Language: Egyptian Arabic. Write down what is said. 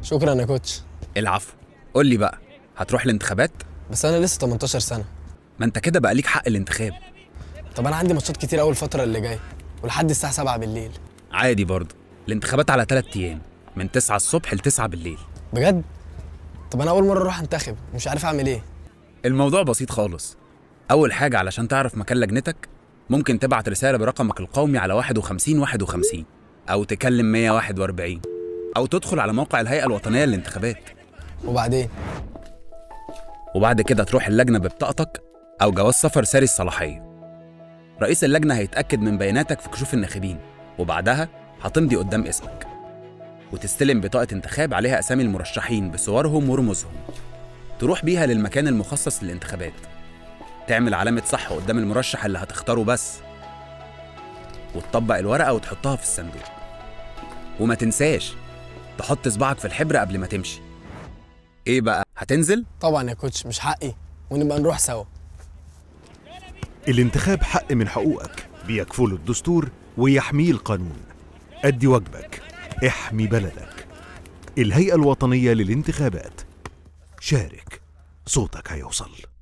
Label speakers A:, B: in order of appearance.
A: شكرا يا كوتش
B: العفو قول لي بقى هتروح الانتخابات
A: بس انا لسه 18 سنه
B: ما انت كده بقى ليك حق الانتخاب
A: طب انا عندي ماتشات كتير اول الفتره اللي جايه ولحد الساعه 7 بالليل
B: عادي برضه الانتخابات على 3 ايام من 9 الصبح ل 9 بالليل
A: بجد طب انا اول مره اروح انتخب مش عارف اعمل ايه
B: الموضوع بسيط خالص اول حاجه علشان تعرف مكان لجنتك ممكن تبعت رساله برقمك القومي على 51 51 او تكلم 141 او تدخل على موقع الهيئه الوطنيه للانتخابات
A: وبعدين
B: وبعد كده تروح اللجنه ببطاقتك او جواز سفر ساري الصلاحيه رئيس اللجنه هيتاكد من بياناتك في كشوف الناخبين وبعدها هتمضي قدام اسمك وتستلم بطاقه انتخاب عليها اسامي المرشحين بصورهم ورموزهم تروح بيها للمكان المخصص للانتخابات تعمل علامة صح قدام المرشح اللي هتختاره بس وتطبق الورقة وتحطها في الصندوق وما تنساش تحط صباعك في الحبر قبل ما تمشي ايه بقى هتنزل
A: طبعا يا كوتش مش حقي ونبقى نروح سوا
C: الانتخاب حق من حقوقك بيكفله الدستور ويحميه القانون أدي واجبك احمي بلدك الهيئة الوطنية للانتخابات شارك صوتك هيوصل